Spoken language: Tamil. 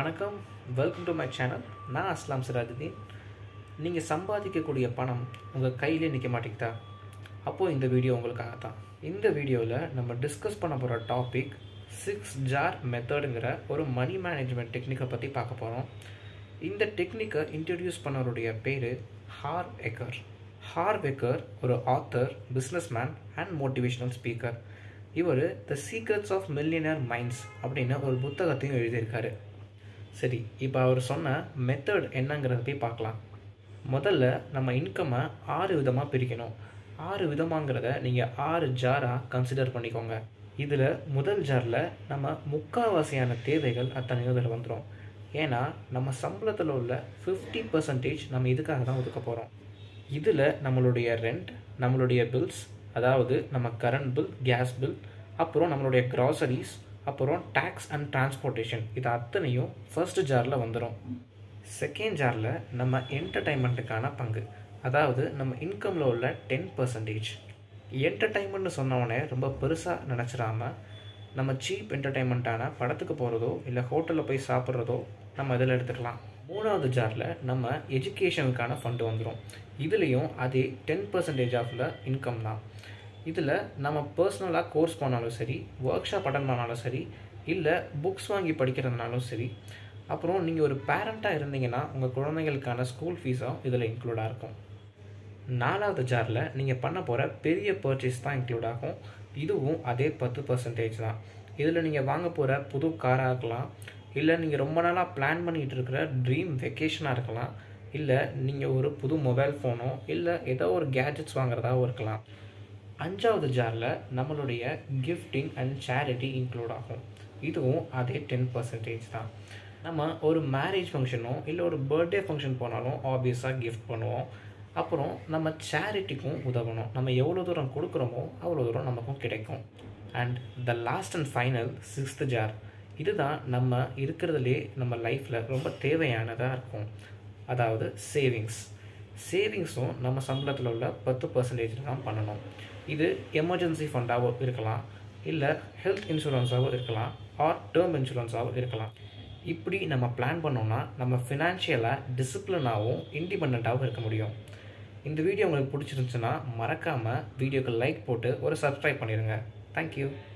வணக்கம் வெல்கம் டு மை சேனல் நான் அஸ்லாம் சிராஜுதீன் நீங்கள் சம்பாதிக்கக்கூடிய பணம் உங்கள் கையிலே நிற்க மாட்டேங்குதா அப்போது இந்த வீடியோ உங்களுக்காக தான் இந்த வீடியோவில் நம்ம டிஸ்கஸ் பண்ண போகிற டாபிக் சிக்ஸ் ஜார் மெத்தடுங்கிற ஒரு மணி மேனேஜ்மெண்ட் டெக்னிக்கை பற்றி பார்க்க போகிறோம் இந்த டெக்னிக்கை இன்ட்ரடியூஸ் பண்ணவருடைய பேர் ஹார் எக்கர் ஹார் வெக்கர் ஒரு author businessman and motivational speaker இவர் the secrets of millionaire minds அப்படின்னு ஒரு புத்தகத்தையும் எழுதியிருக்காரு சரி இப்போ அவர் சொன்ன மெத்தட் என்னங்கிறத போய் பார்க்கலாம் முதல்ல நம்ம இன்கம்மை ஆறு விதமாக பிரிக்கணும் ஆறு விதமாங்கிறத நீங்கள் ஆறு ஜாராக கன்சிடர் பண்ணிக்கோங்க இதில் முதல் ஜாரில் நம்ம முக்கால்வாசியான தேவைகள் அத்தனையும் இதில் வந்துடும் ஏன்னா நம்ம சம்பளத்தில் உள்ள ஃபிஃப்டி பர்சன்டேஜ் நம்ம இதுக்காக தான் ஒதுக்க போகிறோம் இதில் நம்மளுடைய ரெண்ட் நம்மளுடைய பில்ஸ் அதாவது நம்ம கரண்ட் பில் கேஸ் பில் அப்புறம் நம்மளுடைய க்ராசரிஸ் அப்புறம் டேக்ஸ் அண்ட் டிரான்ஸ்போர்ட்டேஷன் இது அத்தனையும் ஃபர்ஸ்ட் ஜாரில் வந்துடும் செகண்ட் ஜாரில் நம்ம என்டர்டைன்மெண்ட்டுக்கான பங்கு அதாவது நம்ம இன்கமில் உள்ள டென் பர்சன்டேஜ் என்டர்டைன்மெண்ட்னு சொன்னவொடனே ரொம்ப பெருசாக நினச்சிடாம நம்ம சீப் என்டர்டைன்மெண்ட்டான படத்துக்கு போகிறதோ இல்லை ஹோட்டலில் போய் சாப்பிட்றதோ நம்ம இதில் எடுத்துக்கலாம் மூணாவது ஜாரில் நம்ம எஜுகேஷனுக்கான ஃபண்டு வந்துடும் இதுலேயும் அதே டென் பர்சன்டேஜ் ஆஃப்ல இன்கம் தான் இதில் நம்ம பர்சனலாக கோர்ஸ் பண்ணாலும் சரி ஒர்க் ஷாப் அட்டன் பண்ணாலும் சரி இல்லை புக்ஸ் வாங்கி படிக்கிறதுனாலும் சரி அப்புறம் நீங்கள் ஒரு பேரண்ட்டாக இருந்தீங்கன்னா உங்கள் குழந்தைங்களுக்கான ஸ்கூல் ஃபீஸும் இதில் இன்க்ளூடாக இருக்கும் நாலாவது ஜாரில் நீங்கள் பண்ண போகிற பெரிய பர்ச்சேஸ் தான் இன்க்ளூட் ஆகும் இதுவும் அதே பத்து பர்சன்டேஜ் தான் இதில் நீங்கள் வாங்க போகிற புது காராக இருக்கலாம் இல்லை நீங்கள் ரொம்ப நாளாக பிளான் பண்ணிகிட்டு இருக்கிற ட்ரீம் வெக்கேஷனாக இருக்கலாம் இல்லை நீங்கள் ஒரு புது மொபைல் ஃபோனோ இல்லை ஏதோ ஒரு கேஜெட்ஸ் வாங்குறதாகவும் இருக்கலாம் அஞ்சாவது ஜாரில் நம்மளுடைய கிஃப்டிங் அண்ட் சேரிட்டி இன்க்ளூட் ஆகும் இதுவும் அதே டென் பர்சன்டேஜ் தான் நம்ம ஒரு மேரேஜ் ஃபங்க்ஷனோ இல்லை ஒரு பர்த்டே ஃபங்க்ஷன் போனாலும் ஆப்வியஸாக கிஃப்ட் பண்ணுவோம் அப்புறம் நம்ம சேரிட்டிக்கும் உதவணும் நம்ம எவ்வளோ தூரம் கொடுக்குறோமோ அவ்வளோ தூரம் நமக்கும் கிடைக்கும் and the last and final sixth jar இதுதான் நம்ம இருக்கிறதுலே நம்ம லைஃப்பில் ரொம்ப தேவையானதாக இருக்கும் அதாவது சேவிங்ஸ் சேவிங்ஸும் நம்ம சம்பளத்தில் உள்ள பத்து பர்சன்டேஜ் தான் பண்ணணும் இது எமர்ஜென்சி ஃபண்டாகவும் இருக்கலாம் இல்லை ஹெல்த் இன்சூரன்ஸாகவும் இருக்கலாம் ஆர் டேர்ம் இன்சூரன்ஸாகவும் இருக்கலாம் இப்படி நம்ம பிளான் பண்ணோம்னா நம்ம ஃபினான்ஷியலாக டிசிப்ளினாகவும் இண்டிபெண்ட்டாகவும் இருக்க முடியும் இந்த வீடியோ உங்களுக்கு பிடிச்சிருந்துச்சுன்னா மறக்காமல் வீடியோக்கு லைக் போட்டு ஒரு சப்ஸ்கிரைப் பண்ணிடுங்க தேங்க்யூ